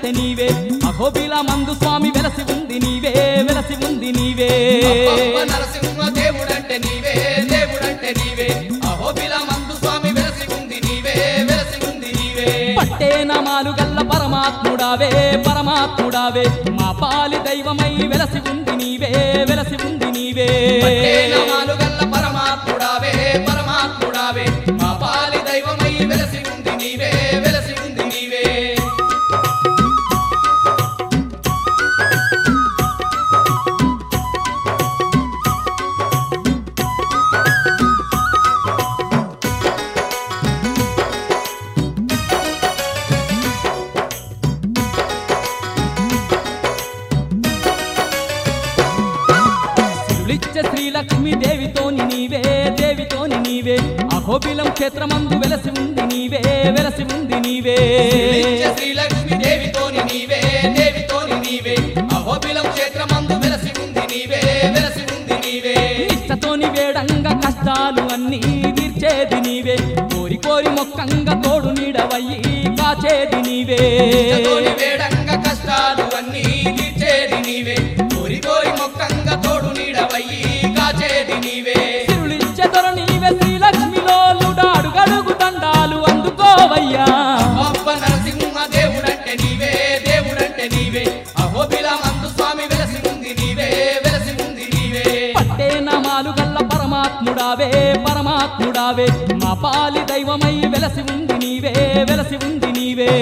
దేవుడంటే నీవే అహోబిల మందు స్వామి వెలసి ఉంది నీవే వెలసి ఉంది నీవే అబ్బబ్బ నరసింహ దేవుడంటే నీవే దేవుడంటే నీవే అహోబిల మందు స్వామి వెలసి ఉంది నీవే వెలసి ఉంది నీవే పట్టే నామాలు గల్ల పరమాత్ముడావే పరమాత్ముడావే మా పాలి దైవమై వెలసి ఉంది నీవే వెలసి ఉంది నీవే పట్టే నామాలు గల్ల పరమాత్ముడావే పరమాత్ముడావే మా పాలి దైవమై వెలసి ఉంది నీవే వెలసి ఉంది నీవే సిరులిచ్చ శ్రీలక్ష్మి దేవితోని నీవే దేవితోని నీవే అహోబిలం క్షేత్రమందు వెలసి ఉంది నీవే వెలసి ఉంది నీవే నిత్య శ్రీలక్ష్మి దేవితోని నీవే దేవితోని నీవే అహోబిలం క్షేత్రమందు వెలసి ఉంది నీవే వెలసి ఉంది నీవే ఇష్టతోని వేడంగా కష్టాలు అన్నీ తీర్చేది నీవే కోరి కోరి మొక్కంగా తోడు నీడవయ్యి కాచేది నీవే ఇష్టతోని వేడంగా కష్టాలు అన్నీ తీర్చేది నీవే కోరి కోరి మొక్కంగా తోడు నీడవయ్యి కాచేది నీవే సిరులిచ్చే దొర నీవే శ్రీలక్ష్మిలో అడుగడుగు దండాలు అందుకోవయ్యా అబ్బ నరసింహ దేవుడంటే నీవే దేవుడంటే నీవే అహోబిల మందు స్వామి వెలసి ఉంది నీవే వెలసి ఉంది నీవే పట్టే నామాలు గల్ల పరమాత్ముడావే పరమాత్ముడావే మా పాలి దైవమై వెలసి ఉంది నీవే వెలసి ఉంది నీవే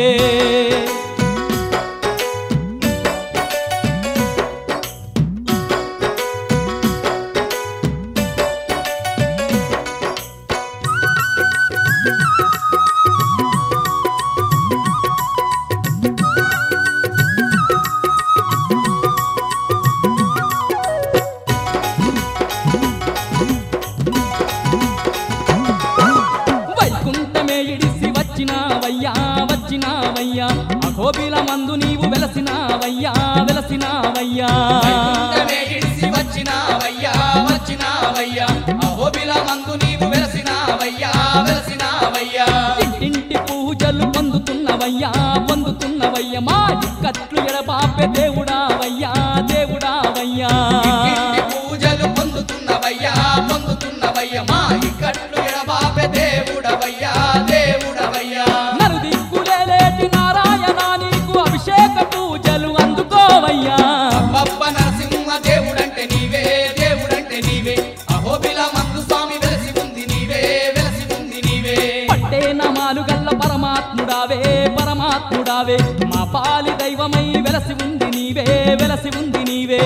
వైకుంఠమే ఇడిసి వచ్చినావయ్యా వచ్చినావయ్యా అహోబిల మందు నీవు వెలసినావయ్యా వెలసినావయ్యా వైకుంఠమే ఇడిసి వచ్చినావయ్యా వచ్చినావయ్యా అహోబిల మందు నీవు వెలసినావయ్యా వెలసినావయ్యా ఇంటి పూజలు పొందుతున్నవయ్యా పొందుతున్నవయ్యా మా ఇక్కట్లు ఎడబాపే దేవుడావయ్యా దేవుడావయ్యా ఇంటి పూజలు పొందుతున్నవయ్యా పొందుతున్నవయ్యా మా ఇక్కట్లు ఎడబాపే దేవుడవయ్యా దేవుడవయ్యా నరుదిక్కులేటి నారాయణ నీకు అభిషేక పూజలు అందుకోవయ్యా అబ్బబ్బ నరసింహ దేవుడంటే నీవే దేవుడంటే నీవే అహోబిల మందు స్వామి వెలసి ఉంది నీవే వెలసి ఉంది నీవే పట్టే నమాలు గల్ల పరమాత్ముడావే పరమాత్ముడావే మా పాలి దైవమై వెలసి ఉంది నీవే వెలసి ఉంది నీవే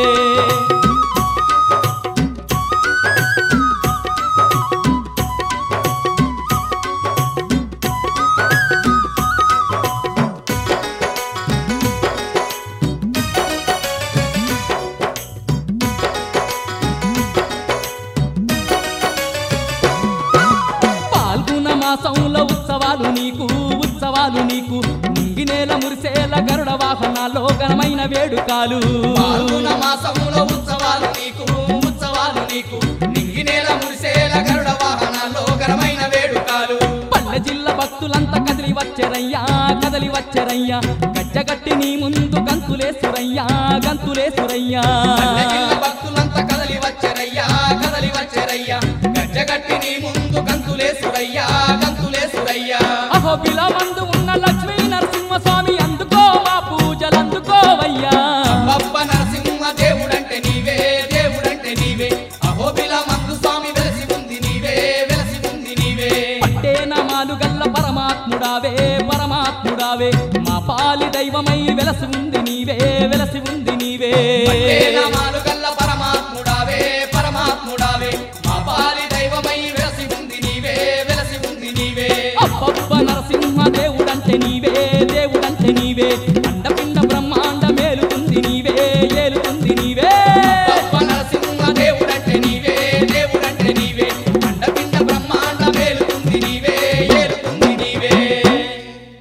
పాల్గొన మాసంలో ఉత్సవాలు నీకు ఉత్సవాలు నీకు ముంగినేల మురిసేల గరుడ వాహనాల్లో ఘనమైన వేడుకాలు పాల్గొన మాసములో ఉత్సవాలు నీకు ఉత్సవాలు నీకు నింగినేల మురిసేల గరుడ వాహనాల్లో ఘనమైన వేడుకలు పల్లె జిల్లా భక్తులంతా కదిలి వచ్చరయ్యా కదలి వచ్చరయ్యా గజ్జగట్టి నీ ముందు గంతులేసురయ్యా గంతులేసురయ్యా పల్లెగిల్ల భక్తులంతా కదలి వచ్చరయ్యా కదలి వచ్చరయ్యా గజ్జగట్టి నీ ముందు గంతులేసురయ్యా గంతులేసురయ్యా అహో బిలమందు ఉన్న లక్ష్మీ నరసింహ స్వామి అందుకో మా పూజలు అందుకోవయ్యా బప్ప నరసింహ దేవుడంటే నీవే దేవుడంటే నీవే అహోబిల మందు స్వామి వెలసి ఉంది నీవే వెలసి ఉంది నీవే పట్టే నమాలు గల్ల పరమాత్ముడావే పరమాత్ముడావే మా పాలి దైవమై వెలసి ఉంది నీవే వెలసి ఉంది నీవే పట్టే నామాలు గల్ల పరమాత్ముడావే పరమాత్ముడావే మా పాలి దైవమై వెలసి ఉంది నీవే వెలసి ఉంది నీవే అబ్బబ్బ నరసింహ దేవుడంటే నీవే దేవుడంటే నీవే